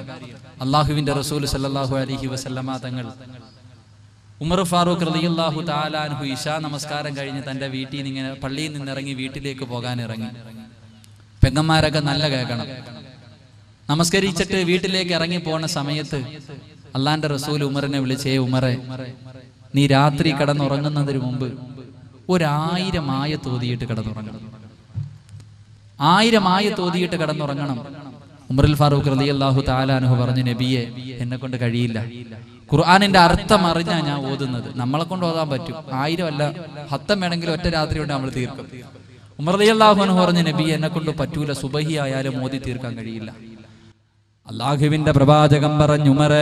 അള്ളാഹുവിന്റെ റസൂൽ സല്ലല്ലാഹു അലൈഹി വസല്ലമ തങ്ങൾ ഉമർ ഫാറൂഖ് റളിയല്ലാഹു താലാൻഹു ഇഷാ നമസ്കാരം കഴിഞ്ഞ് തന്റെ വീട്ടിൽ നിന്ന് ഇങ്ങനെ പള്ളിയിൽ നിന്ന് ഇറങ്ങി വീട്ടിലേക്ക് പോകാൻ ഇറങ്ങി പെങ്ങന്മാരൊക്കെ നല്ല കേൾക്കണം നമസ്കരിച്ചിട്ട് വീട്ടിലേക്ക് ഇറങ്ങി പോണ സമയത്ത് അള്ളാന്റെ റസൂൽ ഉമറിനെ വിളിച്ചേ ഉമറെ നീ രാത്രി കിടന്നുറങ്ങുന്നതിന് മുമ്പ് ഒരായിരം ആയ തോതിയിട്ട് കിടന്നുറങ്ങണം ആയിരം ആയ തോതിയിട്ട് കിടന്നുറങ്ങണം ഉമറുൽ ഫാറൂഖ് റലി അള്ളാഹു താലാനുഹു പറഞ്ഞു നബിയെ എന്നെ കൊണ്ട് കഴിയില്ല ഖുർആാനിന്റെ അർത്ഥം അറിഞ്ഞാ ഞാൻ ഓതുന്നത് നമ്മളെ കൊണ്ട് ഓതാൻ പറ്റും ആയിരം അല്ല ഹത്തം വേണമെങ്കിൽ ഒറ്റ രാത്രി കൊണ്ട് നമ്മൾ തീർക്കും ഉമർ അലി അള്ളാഹു അനുഹു പറഞ്ഞു നബിയെ എന്നെ കൊണ്ട് പറ്റൂല സുബഹി ആയാലും ഓതി തീർക്കാൻ കഴിയില്ല അള്ളാഹുവിന്റെ പ്രവാചകം പറഞ്ഞു ഉമറേ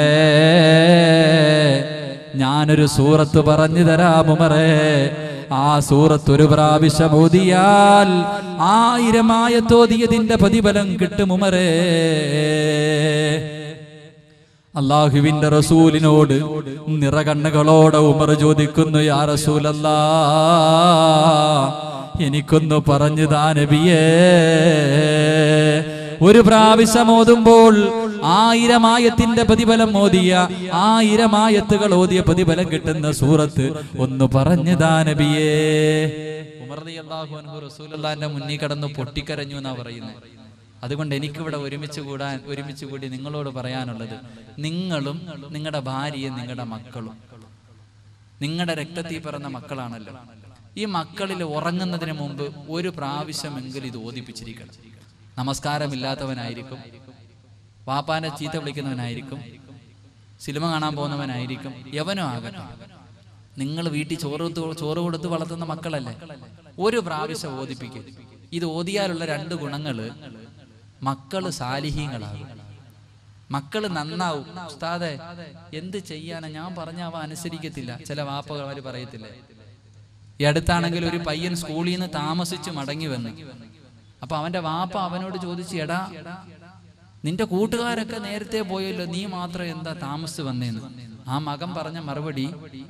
ഞാനൊരു സൂറത്ത് പറഞ്ഞു തരാം ഉമറേ ആ സൂറത്ത് ഒരു പ്രാവശ്യം ഓതിയാൽ ആയിരമായ തോതിയതിന്റെ പ്രതിഫലം കിട്ടും ഉമറേ അള്ളാഹുവിന്റെ റസൂലിനോട് നിറകണ്ണുകളോടെ ഉമർ ചോദിക്കുന്നു യാ റസൂലല്ലാ എനിക്കൊന്ന് പറഞ്ഞു താ നബിയേ ഒരു പ്രാവശ്യം ഓതുമ്പോൾ ആയിരമായത്തിന്റെ പ്രതിഫലം ഓതിയ ആയിരമായത്തുകൾ ഓതിയ പ്രതിഫലം കിട്ടുന്ന സൂറത്ത് ഒന്ന് പറഞ്ഞു താ നബിയേ ഉമർ റളിയല്ലാഹു അൻഹു റസൂലുള്ളാഹിന്റെ മുന്നിൽ കടന്ന് പൊട്ടിക്കരഞ്ഞു എന്നാ പറയുന്നത് അതുകൊണ്ട് എനിക്കിവിടെ ഒരുമിച്ച് കൂടാൻ ഒരുമിച്ച് കൂടി നിങ്ങളോട് പറയാനുള്ളത് നിങ്ങളും നിങ്ങളുടെ ഭാര്യയും നിങ്ങളുടെ മക്കളും നിങ്ങളുടെ രക്തത്തിൽ പിറന്ന മക്കളാണല്ലോ ഈ മക്കളിൽ ഉറങ്ങുന്നതിന് മുമ്പ് ഒരു പ്രാവശ്യമെങ്കിലും ഇത് ഓദിപ്പിച്ചിരിക്കണം നമസ്കാരമില്ലാത്തവനായിരിക്കും വാപ്പാനെ ചീത്ത വിളിക്കുന്നവനായിരിക്കും സിനിമ കാണാൻ പോകുന്നവനായിരിക്കും യവനോ ആകട്ടെ നിങ്ങൾ വീട്ടിൽ ചോറ് കൊടുത്ത് ചോറ് കൊടുത്ത് വളർത്തുന്ന മക്കളല്ലേ ഒരു പ്രാവശ്യം ഓദിപ്പിക്കും ഇത് ഓതിയാലുള്ള രണ്ട് ഗുണങ്ങള് മക്കള് സാലിഹീങ്ങളാകും മക്കള് നന്നാവും ഉസ്താദെ എന്ത് ചെയ്യാനാ ഞാൻ പറഞ്ഞ അവ അനുസരിക്കത്തില്ല ചില വാപ്പകന്മാര് പറയത്തില്ലേ ഈ അടുത്താണെങ്കിൽ ഒരു പയ്യൻ സ്കൂളിൽ നിന്ന് താമസിച്ച് മടങ്ങി വന്നു അപ്പൊ അവന്റെ വാപ്പ അവനോട് ചോദിച്ചു എടാ നിന്റെ കൂട്ടുകാരൊക്കെ നേരത്തെ പോയല്ലോ നീ മാത്രം എന്താ താമസിച്ച് വന്നേന്ന് ആ മകൻ പറഞ്ഞ മറുപടി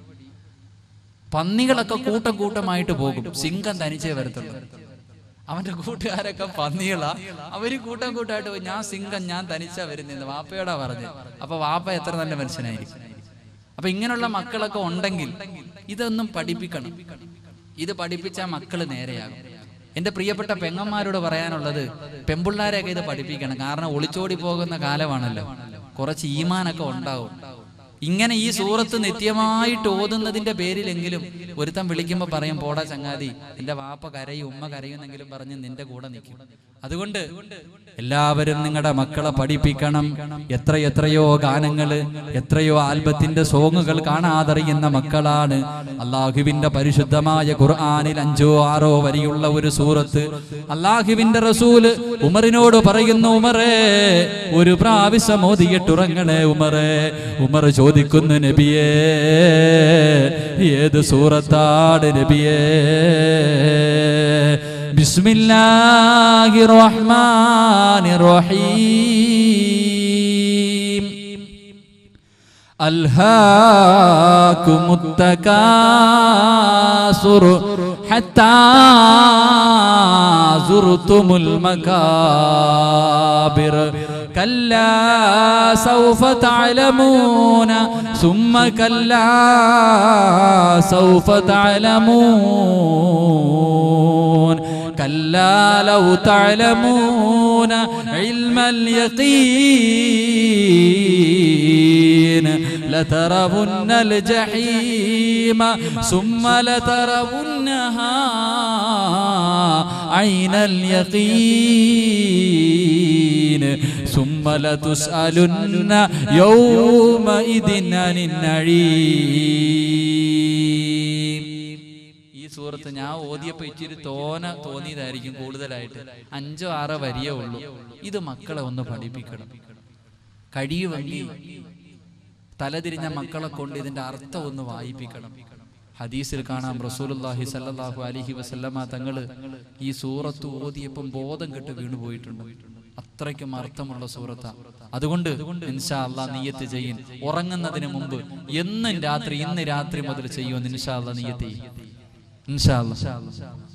പന്നികളൊക്കെ കൂട്ടം കൂട്ടമായിട്ട് പോകും സിംഹം തനിച്ചേ വരത്തുള്ളൂ അവന്റെ കൂട്ടുകാരൊക്കെ പന്നികളാ അവര് കൂട്ടം കൂട്ടമായിട്ട് പോയി ഞാൻ സിംഹം ഞാൻ തനിച്ചാ വരുന്നത് വാപ്പയോടാ പറഞ്ഞത് അപ്പൊ വാപ്പ എത്ര നല്ല മനുഷ്യനായിരിക്കും അപ്പൊ ഇങ്ങനെയുള്ള മക്കളൊക്കെ ഉണ്ടെങ്കിൽ ഇതൊന്നും പഠിപ്പിക്കണം ഇത് പഠിപ്പിച്ചാൽ മക്കള് നേരെയാകും എന്റെ പ്രിയപ്പെട്ട പെങ്ങന്മാരോട് പറയാനുള്ളത് പെമ്പിള്ളാരെയൊക്കെ ഇത് പഠിപ്പിക്കണം കാരണം ഒളിച്ചോടി പോകുന്ന കാലമാണല്ലോ കുറച്ച് ഈമാനൊക്കെ ഉണ്ടാവും ഇങ്ങനെ ഈ സൂറത്ത് നിത്യമായിട്ട് ഓതുന്നതിന്റെ പേരിലെങ്കിലും ഒരുത്തൻ വിളിക്കുമ്പോ പറയും പോടാ ചങ്ങാതി എന്റെ വാപ്പ കരയും ഉമ്മ കരയുന്നെങ്കിലും പറഞ്ഞ് നിന്റെ കൂടെ നിൽക്കും അതുകൊണ്ട് എല്ലാവരും നിങ്ങളുടെ മക്കളെ പഠിപ്പിക്കണം എത്ര എത്രയോ ഗാനങ്ങള് എത്രയോ ആൽബത്തിന്റെ സോങ്ങുകൾ കാണാതറിയുന്ന മക്കളാണ് അള്ളാഹുവിന്റെ പരിശുദ്ധമായ ഖുർആാനിൽ അഞ്ചോ ആറോ വരിയുള്ള ഒരു സൂറത്ത് അള്ളാഹുവിന്റെ റസൂല് ഉമറിനോട് പറയുന്നു ഉമറേ ഒരു പ്രാവശ്യം ഓതിയിട്ടുറങ്ങണേ ഉമറേ ഉമർ ചോദിക്കുന്നു നബിയേ ഏത് സൂറത്താണ് നബിയേ ബിസ്മില്ലാഹിർ റഹ്മാനിർ റഹീം ألهاكم التكاثر حتى زرتم المكابر كلا سوف تعلمون ثم كلا سوف تعلمون كلا لو تعلمون علم اليقين لترون الجحيم ثم لترونها عين اليقين ثم لتسألن يومئذ عن النعيم ഈ സൂറത്ത് ഞാൻ ഓതിയപ്പോ ഇച്ചിരി തോന തോന്നിയതായിരിക്കും കൂടുതലായിട്ട് അഞ്ചോ ആറോ വരിയേ ഉള്ളൂ ഇത് മക്കളെ ഒന്ന് പഠിപ്പിക്കണം കഴിയുമെങ്കിൽ തലതിരിഞ്ഞ മക്കളെ കൊണ്ട് ഇതിന്റെ അർത്ഥം ഒന്ന് വായിപ്പിക്കണം ഹദീസിൽ കാണാം റസൂലുള്ളാഹി സല്ലല്ലാഹു അലൈഹി വസല്ലമ തങ്ങള് ഈ സൂറത്ത് ഓതിയപ്പം ബോധം കെട്ട് വീണു പോയിട്ടുണ്ട് അത്രയ്ക്കും അർത്ഥമുള്ള സൂറത്താ അതുകൊണ്ട് ഇൻഷാ അല്ലാ നീയത്ത് ചെയ്യും ഉറങ്ങുന്നതിന് മുമ്പ് എന്നും രാത്രി ഇന്ന് രാത്രി മുതൽ ചെയ്യുമെന്ന് ഇൻഷാ അല്ലാ നീയത്ത് ചെയ്യും ഇൻഷാ അല്ലാ